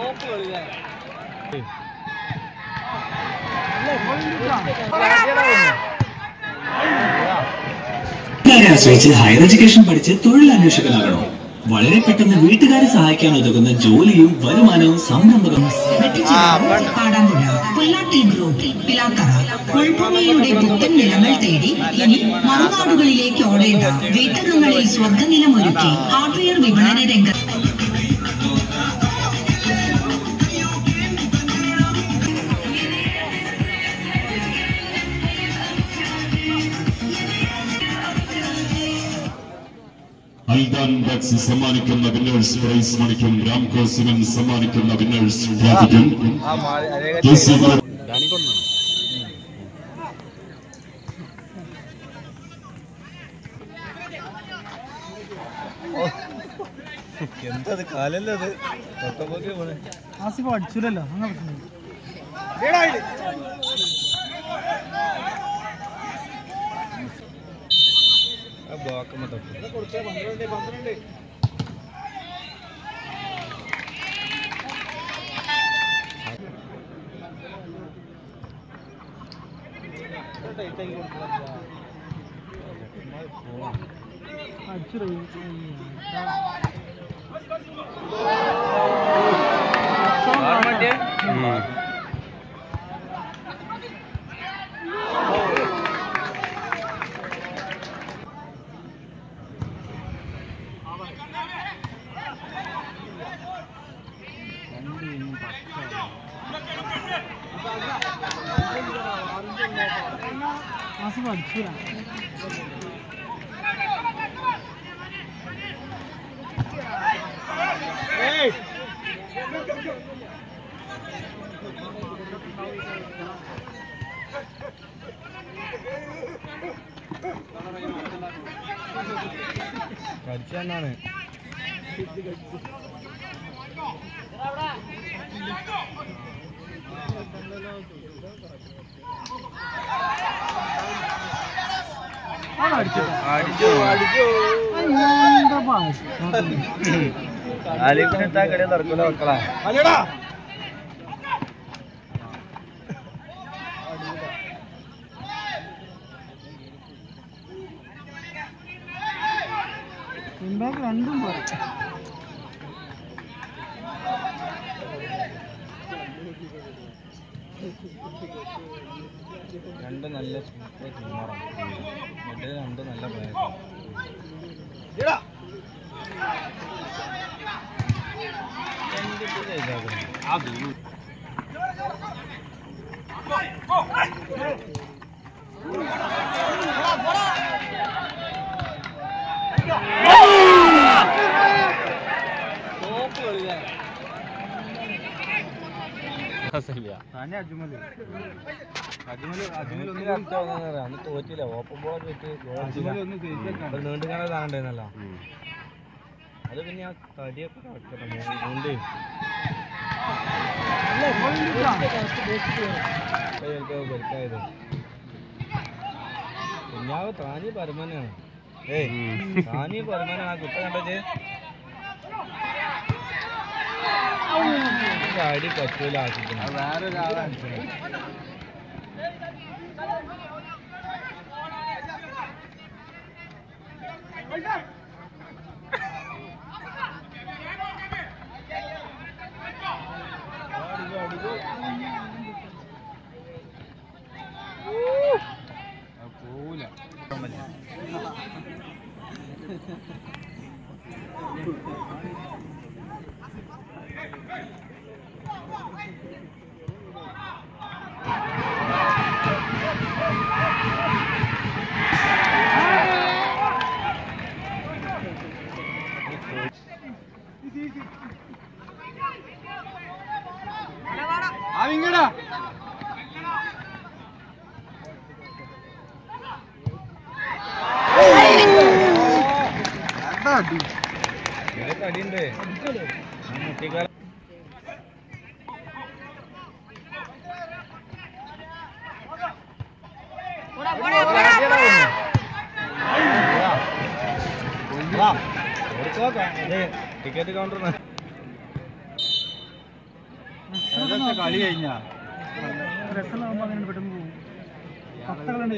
വീട്ടുകാരെ ആശ്രയിച്ച് higher education പഠിച്ച് തൊഴിൽ അന്വേഷകനാകണോ വളരെ പെട്ടെന്ന് വീട്ടുകാരെ സഹായിക്കാൻ ഉതകുന്ന ജോലിയും വരുമാനവും സംരംഭകം പാടാമ്പുഴ കൊല്ലാട്ടി ഗ്രൂപ്പ് പിലാത്തറ ഉൾഭൂമിയുടെ പുത്തൻ നിലങ്ങൾ തേടി ഇനി മറുനാടുകളിലേക്ക് ഓടേണ്ട വീട്ടകങ്ങളിൽ സ്വർഗനിലമൊരുക്കി ഹാർഡ്വെയർ വിപണന രംഗത്ത് അൽദാൻ ബക്സ് സമ്മാനിക്കുന്ന വിന്നേഴ്സ് പ്രൈസ് മണിക്കും രാംകോ സിമന്റ് സമ്മാനിക്കുന്ന വിന്നേഴ്സ് ട്രോഫിക്കും കെ സി എന്തത് കാലല്ലത് തൊട്ടപ്പോക്കെ പോണേ ആസിഫ് അടിച്ചില്ലല്ലോ അങ്ങനെ പ്രശ്നം ആ ബ്ലോക്ക് തൊട്ട് ആസിഫ് അടിച്ചില്ല കടിച്ചാണ് അടിച്ചു അടിച്ചു എന്താ ഭാഷ ആലിപ്പിനിട്ടാ കടയെ തുറക്കൂല മക്കളാ ഇമ്പാക്ക് രണ്ടും പോരാ രണ്ട് നല്ല സൂപ്പർ ടീമാറാണ് മറ്റേ രണ്ട് നല്ല പ്ലെയർ അജ്മല് അജ്മല് അജ്മൽ ഒന്ന് അന്ന് തോറ്റില്ല ഓപ്പൺ ബോളൊക്കെ വെച്ച് ഒരു നീണ്ടു കാണാൻ കാണണ്ടായിരുന്നല്ലോ അത് പിന്നെ ആ തടിയൊക്കെ കറക്റ്റ് ബെൽറ്റായത് കുഞ്ഞാവ് താനി പരമനാണ് ഏയ് താനി പരമനാണ് ആ കുട്ട കണ്ടത് അടി പറ്റൂല ആക്കിക്കണം വേറൊരാളാണ് പോവൂല ആവിങ്ങടാ അടിയുണ്ട് മുട്ടിക്കാല ടിക്കറ്റ് കൗണ്ടർ കളി കഴിഞ്ഞാ രസമാകുമ്പോൾ അങ്ങനെ പെട്ടെന്ന് പോകും പത്തകളുണ്ട്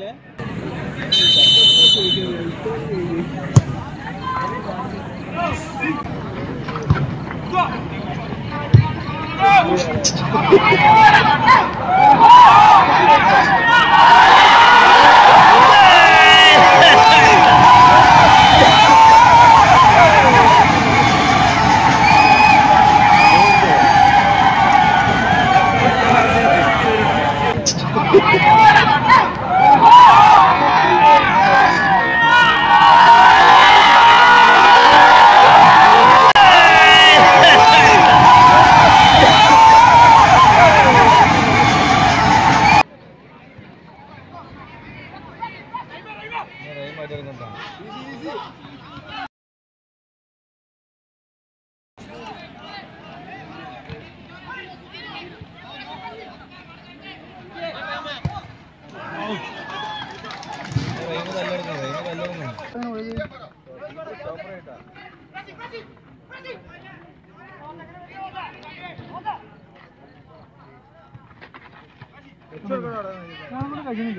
ഞാൻ കൂടെ കഴിയുന്നില്ല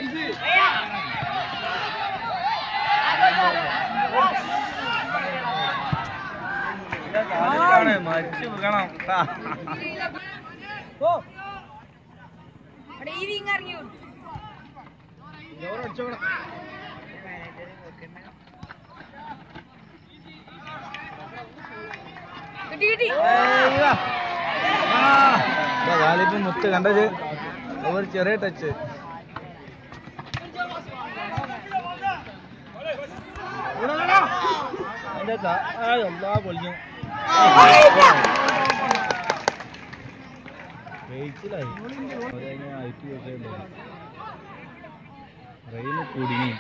മരിച്ചു വീണം വാലിപ്പ് മുത്ത് കണ്ടത് ഒരു ചെറിയ ടച്ച് അതിന്റെ ത- ആ, എല്ലാ പൊളിഞ്ഞു വെയിച്ചിലായി ഐറ്റ് വെച്ചിട്ടുണ്ട് റെയില് കുടുങ്ങി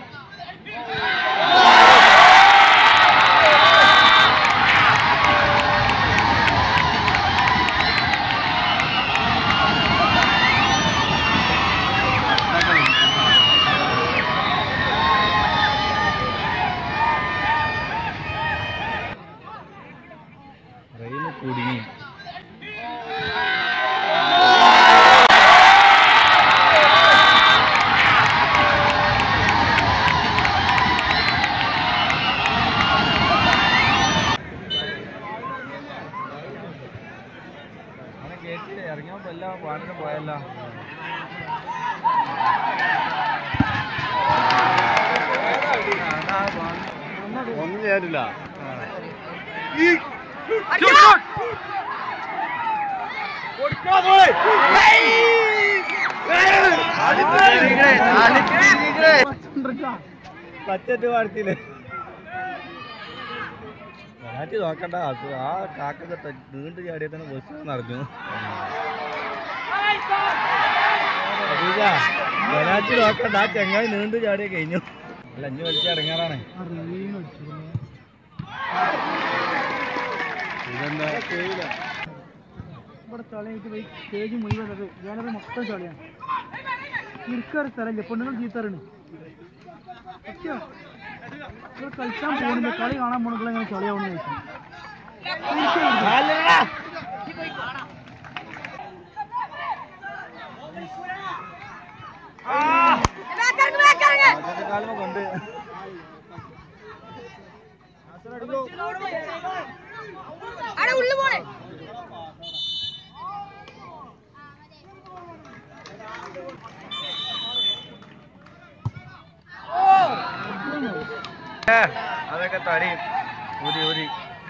റെയില് കുടുങ്ങി അങ്ങനെ കേട്ടില്ല ഇറങ്ങിയപ്പോ എല്ലാം പാട്ടിന് പോയല്ല ഒന്നും ചെയ്യാനില്ല പച്ചറ്റ് പാടത്തില്ലേ മാറ്റി നോക്കണ്ട അത് ആ കാക്ക നീണ്ടു ചാടിയ തന്നെ ബസ് നിറഞ്ഞു മാറ്റി നോക്കണ്ട ആ ചെങ്ങായി നീണ്ടു ചാടിയ കഴിഞ്ഞു അല്ല അഞ്ഞു വലിച്ച ഇറങ്ങാറാണ് ആ റീൽ അടിച്ചു ഇവിടെ ചളിയായിട്ട് പോയി സ്റ്റേജ് മുഴുവൻ അത് ഗാലറി മൊത്തം ചളിയാണ് ഇരിക്കാറ് സ്ഥലമില്ല പെണ്ണുങ്ങൾ ചീത്തറിണ് സത്യോ ഇവിടെ കളിക്കാൻ പോകുന്നില്ല കളി കാണാൻ പോകണമെങ്കിൽ ഇങ്ങനെ ചളിയാവുന്ന ചോദിച്ചു കാലം കൊണ്ട് ഏ, അതൊക്കെ തടി ഊരി ഊരി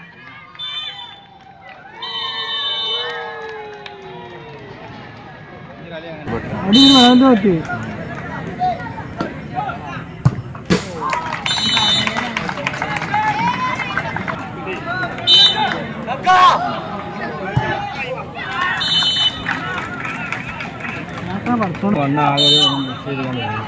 അടി വേണ്ട പറ്റി പഠിച്ചോണ്ട് വന്ന ആകെ ചെയ്ത് കൊണ്ട് പോയി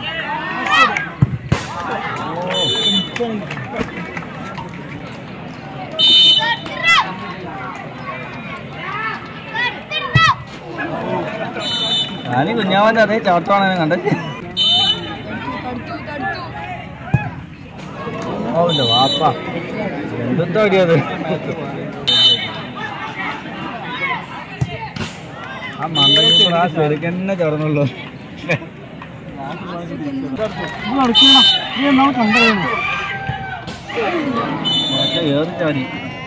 ഞാനീ കുഞ്ഞാവന്റെ അതേ ചവിട്ടാണ് കണ്ടത് ഓ ഇല്ല വാപ്പ എന്തെന്തോ അടിയത് ആ മണ്ടയ്ക്ക് ആ ചെറുക്കന്നെ ചേർന്നുള്ളൂ ഇത് നടക്കുന്ന ഇത് എന്നാണ് കണ്ടതാണ് ഏറി ചാടി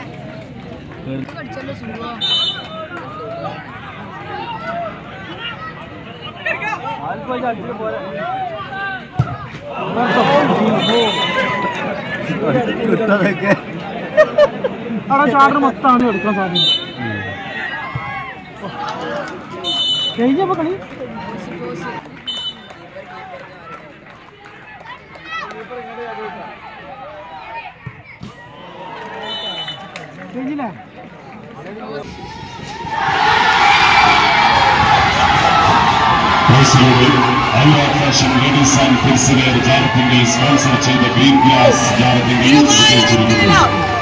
കിട്ടതൊക്കെ അവിടെ ചാടർ മൊത്തമാണ് എടുക്കാൻ സാധ്യത കഴിഞ്ഞപ്പോ കളി കഴിഞ്ഞില്ലേ റൈസിലൂടെ IR fashion ladies and kids wear ജാലത്തിന്റെ സ്പോൺസർ ചെയ്ത ഗ്രീൻ ഗ്ലാസ് ജാലത്തിന്റെ വിജയിച്ചിരിക്കുന്നു